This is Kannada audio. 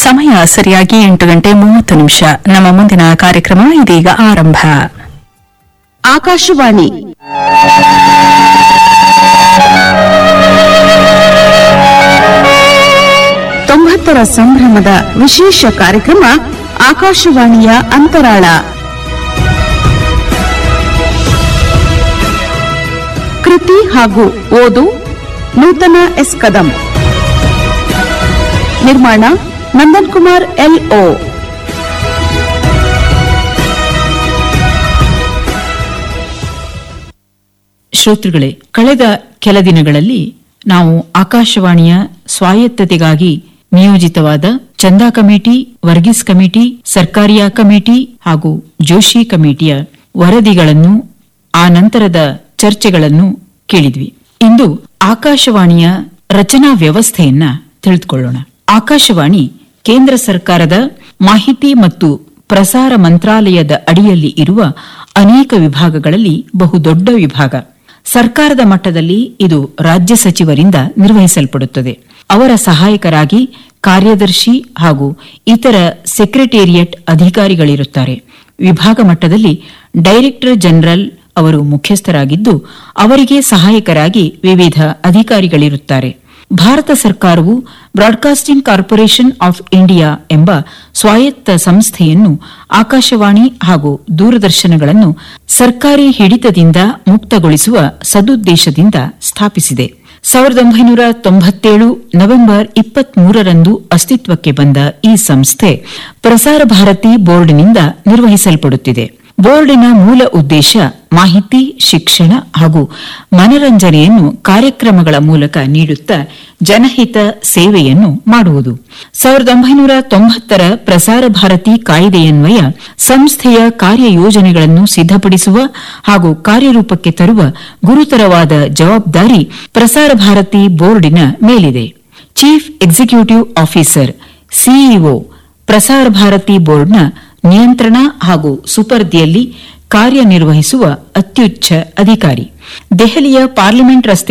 ಸಮಯ ಸರಿಯಾಗಿ ಎಂಟು ಗಂಟೆ ಮೂವತ್ತು ನಿಮಿಷ ನಮ್ಮ ಮುಂದಿನ ಕಾರ್ಯಕ್ರಮ ಇದೀಗ ಆರಂಭ ಆಕಾಶವಾಣಿ ತೊಂಬತ್ತರ ಸಂಭ್ರಮದ ವಿಶೇಷ ಕಾರ್ಯಕ್ರಮ ಆಕಾಶವಾಣಿಯ ಅಂತರಾಳ ಕೃತಿ ಹಾಗೂ ಓದು ನೂತನ ಎಸ್ ಕದಂ ನಿರ್ಮಾಣ ನಂದನ್ ಕುಮಾರ್ ಎಲ್ಒ ಶ್ರೋತೃಗಳೇ ಕಳೆದ ಕೆಲ ದಿನಗಳಲ್ಲಿ ನಾವು ಆಕಾಶವಾಣಿಯ ಸ್ವಾಯತ್ತತೆಗಾಗಿ ನಿಯೋಜಿತವಾದ Chanda committee Varghese committee Sarkaria committee ಹಾಗೂ ಜೋಶಿ ಕಮಿಟಿಯ ವರದಿಗಳನ್ನು ಆ ನಂತರದ ಚರ್ಚೆಗಳನ್ನು ಕೇಳಿದ್ವಿ ಇಂದು ಆಕಾಶವಾಣಿಯ ರಚನಾ ವ್ಯವಸ್ಥೆಯನ್ನ ತಿಳಿದುಕೊಳ್ಳೋಣ ಆಕಾಶವಾಣಿ ಕೇಂದ್ರ ಸರ್ಕಾರದ ಮಾಹಿತಿ ಮತ್ತು ಪ್ರಸಾರ ಮಂತ್ರಾಲಯದ ಅಡಿಯಲ್ಲಿ ಇರುವ ಅನೇಕ ವಿಭಾಗಗಳಲ್ಲಿ ಬಹುದೊಡ್ಡ ವಿಭಾಗ ಸರ್ಕಾರದ ಮಟ್ಟದಲ್ಲಿ ಇದು ರಾಜ್ಯ ಸಚಿವರಿಂದ ನಿರ್ವಹಿಸಲ್ಪಡುತ್ತದೆ ಅವರ ಸಹಾಯಕರಾಗಿ ಕಾರ್ಯದರ್ಶಿ ಹಾಗೂ ಇತರ ಸೆಕ್ರೆಟೇರಿಯಟ್ ಅಧಿಕಾರಿಗಳಿರುತ್ತಾರೆ ವಿಭಾಗ ಮಟ್ಟದಲ್ಲಿ ಡೈರೆಕ್ಟರ್ ಜನರಲ್ ಅವರು ಮುಖ್ಯಸ್ಥರಾಗಿದ್ದು ಅವರಿಗೆ ಸಹಾಯಕರಾಗಿ ವಿವಿಧ ಅಧಿಕಾರಿಗಳಿರುತ್ತಾರೆ ಭಾರತ ಸರ್ಕಾರವು ಬ್ರಾಡ್ಕಾಸ್ಟಿಂಗ್ ಕಾರ್ಪೊರೇಷನ್ ಆಫ್ ಇಂಡಿಯಾ ಎಂಬ ಸ್ವಾಯತ್ತ ಸಂಸ್ಥೆಯನ್ನು ಆಕಾಶವಾಣಿ ಹಾಗೂ ದೂರದರ್ಶನಗಳನ್ನು ಸರ್ಕಾರಿ ಹಿಡಿತದಿಂದ ಮುಕ್ತಗೊಳಿಸುವ ಸದುದ್ದೇಶದಿಂದ ಸ್ಥಾಪಿಸಿದೆ ಸಾವಿರದ ಒಂಬೈನೂರ ತೊಂಬತ್ತೇಳು ನವೆಂಬರ್ ಇಪ್ಪತ್ಮೂರರಂದು ಅಸ್ತಿತ್ವಕ್ಕೆ ಬಂದ ಈ ಸಂಸ್ಥೆ ಪ್ರಸಾರ ಭಾರತಿ ಬೋರ್ಡ್ನಿಂದ ನಿರ್ವಹಿಸಲ್ಪಡುತ್ತಿದೆ ಬೋರ್ಡಿನ ಮೂಲ ಉದ್ದೇಶ ಮಾಹಿತಿ ಶಿಕ್ಷಣ ಹಾಗೂ ಮನರಂಜನೆಯನ್ನು ಕಾರ್ಯಕ್ರಮಗಳ ಮೂಲಕ ನೀಡುತ್ತಾ ಜನಹಿತ ಸೇವೆಯನ್ನು ಮಾಡುವುದು ಸಾವಿರದ ಒಂಬೈನೂರ ತೊಂಬತ್ತರ ಪ್ರಸಾರ ಭಾರತಿ ಕಾಯ್ದೆಯನ್ವಯ ಸಂಸ್ಥೆಯ ಕಾರ್ಯಯೋಜನೆಗಳನ್ನು ಸಿದ್ಧಪಡಿಸುವ ಹಾಗೂ ಕಾರ್ಯರೂಪಕ್ಕೆ ತರುವ ಗುರುತರವಾದ ಜವಾಬ್ದಾರಿ ಪ್ರಸಾರ ಭಾರತಿ ಬೋರ್ಡಿನ ಮೇಲಿದೆ ಚೀಫ್ ಎಕ್ಸಿಕ್ಯೂಟಿವ್ ಆಫೀಸರ್ ಸಿಇಒ ಪ್ರಸಾರ ಭಾರತಿ ಬೋರ್ಡ್ನ ನಿಯಂತ್ರಣ ಹಾಗೂ ಸುಪರ್ದಿಯಲ್ಲಿ ಕಾರ್ಯನಿರ್ವಹಿಸುವ ಅತ್ಯುಚ್ಚ ಅಧಿಕಾರಿ ದೆಹಲಿಯ ಪಾರ್ಲಿಮೆಂಟ್ ರಸ್ತೆ